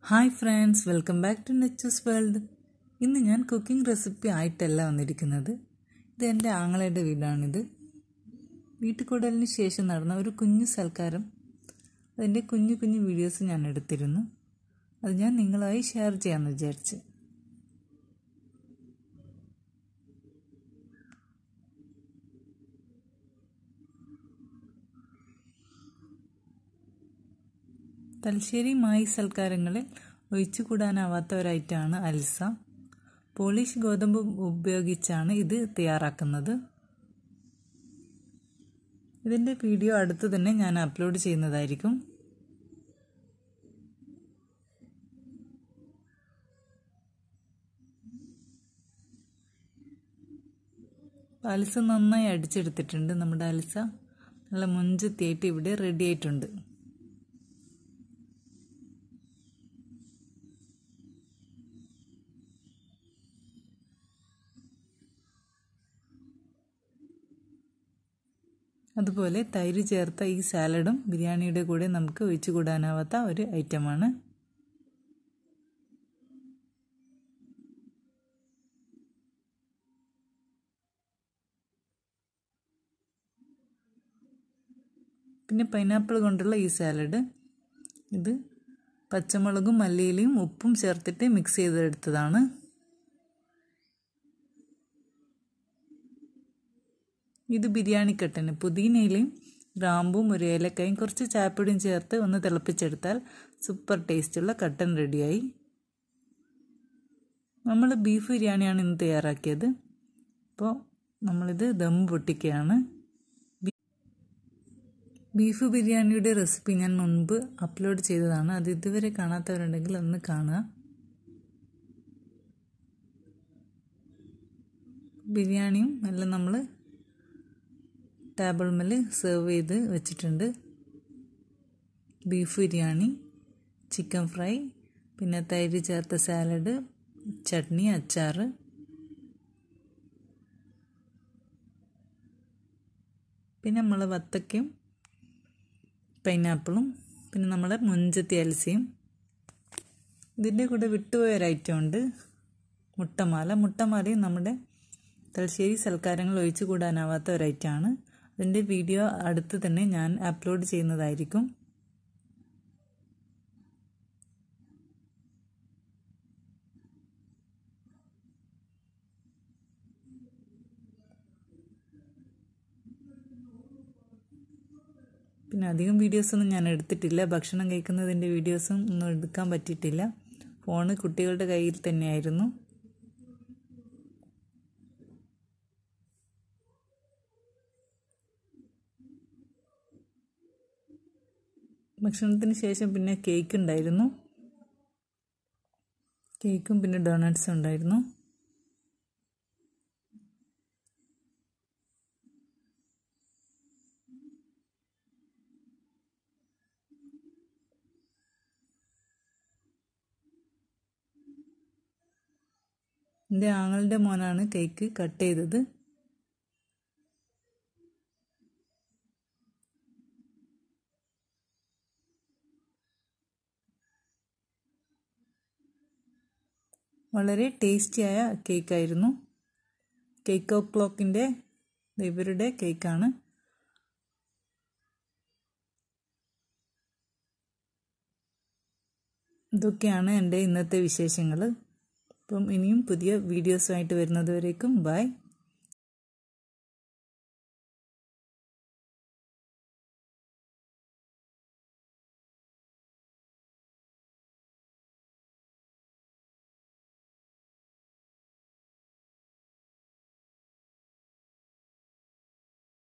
hi friends welcome back to നെച്ചൂസ് world ഇന്ന് ഞാൻ കുക്കിംഗ് റെസിപ്പി ആയിട്ടല്ല വന്നിരിക്കുന്നത് ഇത് എൻ്റെ ആങ്ങളയുടെ വീടാണിത് വീട്ടിൽ കൂടലിന് ശേഷം നടന്ന ഒരു കുഞ്ഞു സൽക്കാരം അതിൻ്റെ കുഞ്ഞു കുഞ്ഞു വീഡിയോസ് ഞാൻ എടുത്തിരുന്നു അത് ഞാൻ നിങ്ങളുമായി ഷെയർ ചെയ്യാമെന്ന് വിചാരിച്ച് തലശ്ശേരി മായി സൽക്കാരങ്ങളിൽ ഒഴിച്ചുകൂടാനാവാത്ത ഒരൈറ്റമാണ് അൽസ പോളിഷ് ഗോതമ്പ് ഉപയോഗിച്ചാണ് ഇത് തയ്യാറാക്കുന്നത് ഇതിൻ്റെ വീഡിയോ അടുത്ത് തന്നെ ഞാൻ അപ്ലോഡ് ചെയ്യുന്നതായിരിക്കും അൽസ നന്നായി അടിച്ചെടുത്തിട്ടുണ്ട് നമ്മുടെ അൽസ നല്ല മുഞ്ചെത്തിയായിട്ട് ഇവിടെ റെഡി ആയിട്ടുണ്ട് അതുപോലെ തൈര് ചേർത്ത ഈ സാലഡും ബിരിയാണിയുടെ കൂടെ നമുക്ക് ഒഴിച്ചു കൂടാനാവാത്ത ഒരു ഐറ്റമാണ് പിന്നെ പൈനാപ്പിൾ കൊണ്ടുള്ള ഈ സാലഡ് ഇത് പച്ചമുളകും മല്ലിയിലയും ഉപ്പും ചേർത്തിട്ട് മിക്സ് ചെയ്തെടുത്തതാണ് ഇത് ബിരിയാണി കട്ടന് പുതിനയിലയും ഗ്രാമ്പും ഒരു ഏലക്കായും കുറച്ച് ചായപ്പൊടിയും ചേർത്ത് ഒന്ന് തിളപ്പിച്ചെടുത്താൽ സൂപ്പർ ടേസ്റ്റുള്ള കട്ടൻ റെഡിയായി നമ്മൾ ബീഫ് ബിരിയാണിയാണ് ഇന്ന് തയ്യാറാക്കിയത് അപ്പോൾ നമ്മളിത് ദം പൊട്ടിക്കുകയാണ് ബീഫ് ബിരിയാണിയുടെ റെസിപ്പി ഞാൻ മുൻപ് അപ്ലോഡ് ചെയ്തതാണ് അത് ഇതുവരെ കാണാത്തവരുണ്ടെങ്കിൽ ഒന്ന് കാണുക ബിരിയാണിയും എല്ലാം നമ്മൾ ടേബിൾ മേൽ സെർവ് ചെയ്ത് വെച്ചിട്ടുണ്ട് ബീഫ് ബിരിയാണി ചിക്കൻ ഫ്രൈ പിന്നെ തൈര് ചേർത്ത സാലഡ് ചട്നി അച്ചാർ പിന്നെ നമ്മൾ വത്തക്കയും പൈനാപ്പിളും പിന്നെ നമ്മളെ മുഞ്ചത്തി അലസിയും ഇതിൻ്റെ കൂടെ വിട്ടുപോയ ഒരു ഐറ്റം ഉണ്ട് മുട്ടമാല മുട്ടമാലയും നമ്മുടെ തലശ്ശേരി സൽക്കാരങ്ങൾ ഒഴിച്ചു കൂടാനാവാത്ത ഒരു ഐറ്റമാണ് അതിൻ്റെ വീഡിയോ അടുത്ത് തന്നെ ഞാൻ അപ്ലോഡ് ചെയ്യുന്നതായിരിക്കും പിന്നെ അധികം വീഡിയോസൊന്നും ഞാൻ എടുത്തിട്ടില്ല ഭക്ഷണം കഴിക്കുന്നതിൻ്റെ വീഡിയോസും ഒന്നും എടുക്കാൻ പറ്റിയിട്ടില്ല ഫോണ് കുട്ടികളുടെ കയ്യിൽ തന്നെയായിരുന്നു ഭക്ഷണത്തിന് ശേഷം പിന്നെ കേക്ക് ഉണ്ടായിരുന്നു കേക്കും പിന്നെ ഡോണട്ട്സും ഉണ്ടായിരുന്നു എൻ്റെ ആങ്ങളുടെ മോനാണ് കേക്ക് കട്ട് ചെയ്തത് വളരെ ടേസ്റ്റിയായ കേക്കായിരുന്നു കേക്ക് ഓ ക്ലോക്കിൻ്റെ ഇവരുടെ കേക്കാണ് ഇതൊക്കെയാണ് എൻ്റെ ഇന്നത്തെ വിശേഷങ്ങൾ അപ്പം ഇനിയും പുതിയ വീഡിയോസുമായിട്ട് വരുന്നത് വരേക്കും ബൈ